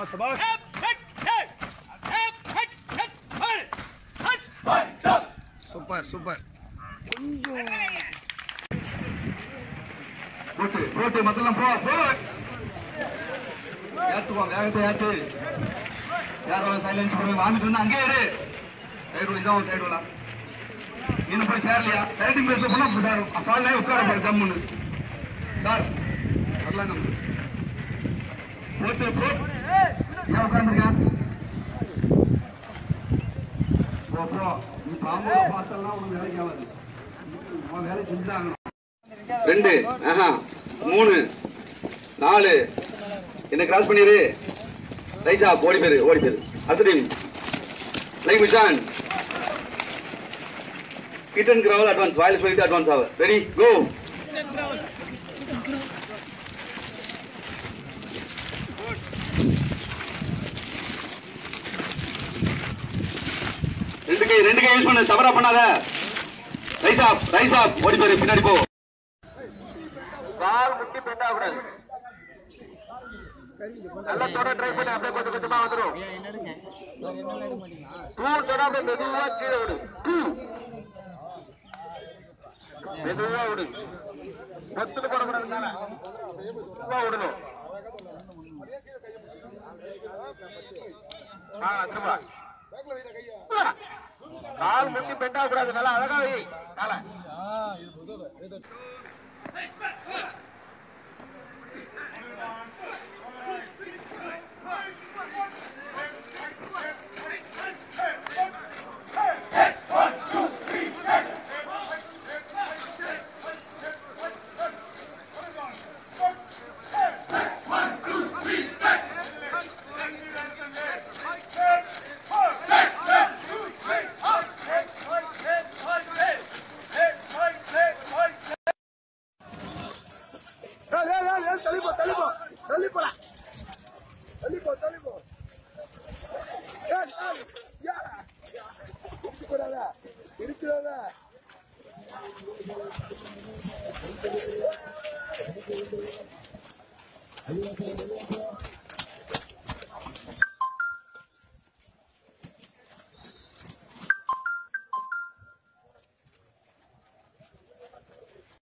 சபாஸ் சபாஸ் super super கொஞ்சம் போட்டு போட்டு மத்தெல்லாம் போ போ ஏத்துவா வேகத்தை ஏத்து யாரும் சைலன்ஸ் போடுவேன் வாமிட்டு வந்து அங்கேயே இரு சைடு விழி இதான் சைடு விழா இன்னும் போய் சேரலையா சைடிங் பேஸ்ல போனா சார் ஃபால்லே உட்கார பாரு ஜம்முன்னு சார் வரலாம் நம்ம போட்டு போ ஏன் உட்காந்துருக்கா போ போ நீ பாம்பு பார்த்தெல்லாம் உனக்கு வேலைக்கு ஆகாது உன் வேலை செஞ்சுதான் ரெண்டு ஆஹா மூணு நாலு என்ன கிராஸ் பண்ணிரு ரைசா ஓடி பேரு ஓடி பேரு அடுத்த டீம் லைக் மிஷான் கிட் அண்ட் கிராவல் அட்வான்ஸ் வாயில் சொல்லிட்டு அட்வான்ஸ் ஆகு ரெடி கோ ரெண்டு கை ரெண்டு கை யூஸ் பண்ணு தவறா பண்ணாத ரைசா ரைசா ஓடி பேரு பின்னாடி போ கால் முட்டி பெண்டா கூடாது நல்லா தொட ட்ரை பண்ணி அப்படியே கொஞ்சம் கொஞ்சமா வந்துரும் தூள் தொட அப்படியே மெதுவா கீழே விடு டூ. மெதுவா விடு பத்துல போடக்கூடாது மேல மெதுவா விடணும் ஆ திரும்ப கால் முட்டி பெண்டா கூடாது நல்லா அழகா வை காலை ஏய், ஏய், ஏய், ஏய், தள்ளி போ, தள்ளி போ, தள்ளி போடா. தள்ளி போ, தள்ளி போ. ஏய், ஏய், ஏய், இடிச்சு போடாத, இடிச்சிடாத.